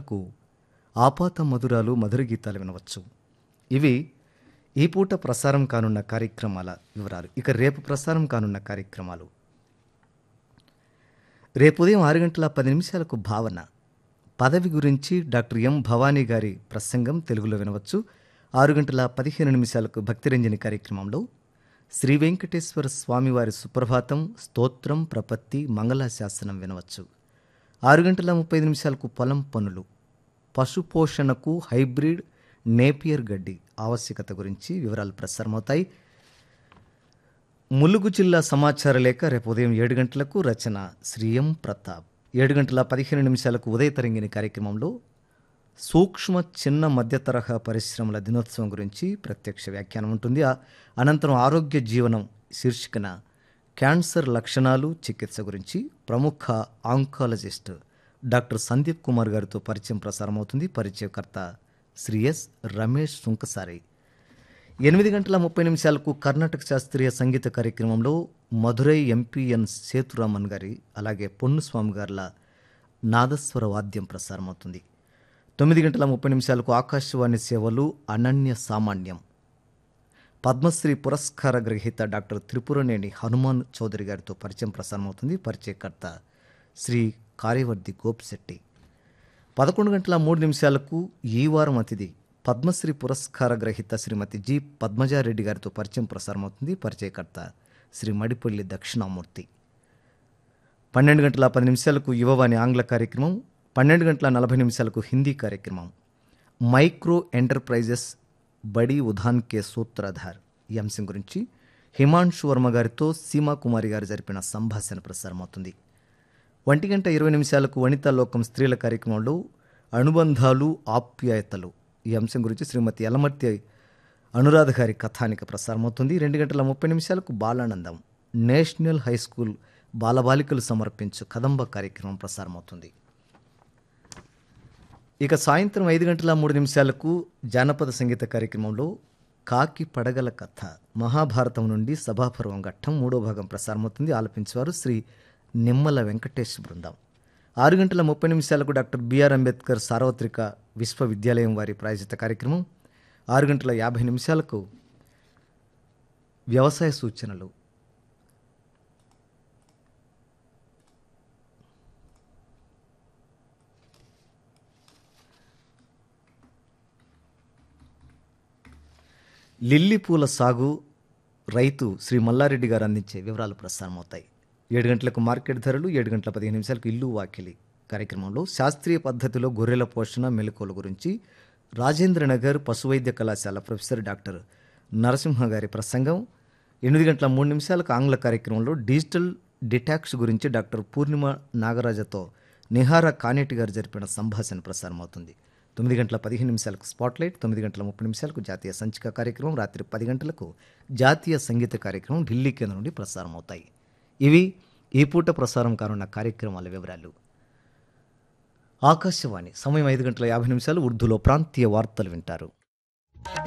నిమిషాలకు ఆపాత మధురాలు మధుర గీతాలు వినవచ్చు ఇవి ఈ పూట ప్రసారం కానున్న కార్యక్రమాల వివరాలు ఇక రేపు ప్రసారం కానున్న కార్యక్రమాలు రేపు ఉదయం ఆరు గంటల పది నిమిషాలకు భావన పదవి గురించి డాక్టర్ ఎం భవానీ గారి ప్రసంగం తెలుగులో వినవచ్చు ఆరు గంటల పదిహేను నిమిషాలకు భక్తిరంజని కార్యక్రమంలో శ్రీ వెంకటేశ్వర స్వామివారి సుప్రభాతం స్తోత్రం ప్రపత్తి మంగళాశాసనం వినవచ్చు ఆరు గంటల ముప్పై నిమిషాలకు పొలం పనులు పశుపోషణకు హైబ్రిడ్ నేపియర్ గడ్డి ఆవశ్యకత గురించి వివరాలు ప్రసారమవుతాయి ములుగు జిల్లా సమాచార లేఖ రేపు ఉదయం ఏడు గంటలకు రచన శ్రీ ఎం ప్రతాప్ ఏడు గంటల పదిహేను నిమిషాలకు ఉదయ తరంగిణి కార్యక్రమంలో సూక్ష్మ చిన్న మధ్య తరహా పరిశ్రమల దినోత్సవం గురించి ప్రత్యక్ష వ్యాఖ్యానం ఉంటుంది ఆ అనంతరం ఆరోగ్య జీవనం శీర్షికన క్యాన్సర్ లక్షణాలు చికిత్స గురించి ప్రముఖ ఆంకాలజిస్ట్ డాక్టర్ సందీప్ కుమార్ గారితో పరిచయం ప్రసారం అవుతుంది పరిచయకర్త శ్రీ ఎస్ రమేష్ సుంకసారి ఎనిమిది గంటల ముప్పై నిమిషాలకు కర్ణాటక శాస్త్రీయ సంగీత కార్యక్రమంలో మధురై ఎంపీఎన్ సేతురామన్ గారి అలాగే పొన్నుస్వామి గారుల నాదస్వర వాద్యం ప్రసారమవుతుంది తొమ్మిది గంటల ముప్పై నిమిషాలకు ఆకాశవాణి సేవలు అనన్య సామాన్యం పద్మశ్రీ పురస్కార గ్రహీత డాక్టర్ త్రిపురనేని హనుమాన్ చౌదరి గారితో పరిచయం ప్రసారమవుతుంది పరిచయకర్త శ్రీ కార్యవర్ధి గోపిశెట్టి పదకొండు గంటల మూడు నిమిషాలకు ఈ వారం అతిథి పద్మశ్రీ పురస్కార గ్రహీత శ్రీమతి జి పద్మజారెడ్డి గారితో పరిచయం ప్రసారమవుతుంది పరిచయకర్త శ్రీ మడిపల్లి దక్షిణామూర్తి పన్నెండు గంటల పది నిమిషాలకు యువవాణి ఆంగ్ల కార్యక్రమం పన్నెండు గంటల నలభై నిమిషాలకు హిందీ కార్యక్రమం మైక్రో ఎంటర్ప్రైజెస్ బడి ఉధాన్ కే సూత్రధార్ ఈ అంశం గురించి హిమాంశు వర్మ గారితో సీమా కుమారి గారు జరిపిన సంభాషణ ప్రసారమవుతుంది ఒంటి గంట ఇరవై నిమిషాలకు వనితా లోకం స్త్రీల కార్యక్రమంలో అనుబంధాలు ఆప్యాయతలు ఈ అంశం గురించి శ్రీమతి యలమర్తి అనురాధ గారి కథానిక ప్రసారమవుతుంది రెండు గంటల ముప్పై నిమిషాలకు బాలానందం నేషనల్ హై స్కూల్ బాలబాలికలు సమర్పించు కదంబ కార్యక్రమం ప్రసారమవుతుంది ఇక సాయంత్రం ఐదు గంటల మూడు నిమిషాలకు జానపద సంగీత కార్యక్రమంలో కాకి పడగల కథ మహాభారతం నుండి సభాపర్వం ఘట్టం మూడో భాగం ప్రసారమవుతుంది ఆలపించేవారు శ్రీ నిమ్మల వెంకటేష్ బృందం ఆరు గంటల ముప్పై నిమిషాలకు డాక్టర్ బిఆర్ అంబేద్కర్ సార్వత్రిక విశ్వవిద్యాలయం వారి ప్రాయోజిత కార్యక్రమం ఆరు గంటల యాభై నిమిషాలకు వ్యవసాయ సూచనలు లిల్లీ పూల సాగు రైతు శ్రీ మల్లారెడ్డి గారు అందించే వివరాలు ప్రసారమవుతాయి ఏడు గంటలకు మార్కెట్ ధరలు ఏడు గంటల పదిహేను నిమిషాలకు ఇల్లు వాకిలి కార్యక్రమంలో శాస్త్రీయ పద్ధతిలో గొర్రెల పోషణ మెలకువల గురించి రాజేంద్రనగర్ పశువైద్య కళాశాల ప్రొఫెసర్ డాక్టర్ నరసింహ గారి ప్రసంగం ఎనిమిది గంటల మూడు నిమిషాలకు ఆంగ్ల కార్యక్రమంలో డిజిటల్ డిటాక్స్ గురించి డాక్టర్ పూర్ణిమ నాగరాజతో నిహార కానేటి గారు జరిపిన సంభాషణ ప్రసారమవుతుంది తొమ్మిది గంటల పదిహేను నిమిషాలకు స్పాట్లైట్ తొమ్మిది గంటల ముప్పై నిమిషాలకు జాతీయ సంచిక కార్యక్రమం రాత్రి పది గంటలకు జాతీయ సంగీత కార్యక్రమం ఢిల్లీ కేంద్రం నుండి ప్రసారం అవుతాయి ఇవి ఈ పూట ప్రసారం కానున్న కార్యక్రమాల వివరాలు ఆకాశవాణి సమయం ఐదు గంటల యాభై నిమిషాలు ఉర్దూలో ప్రాంతీయ వార్తలు వింటారు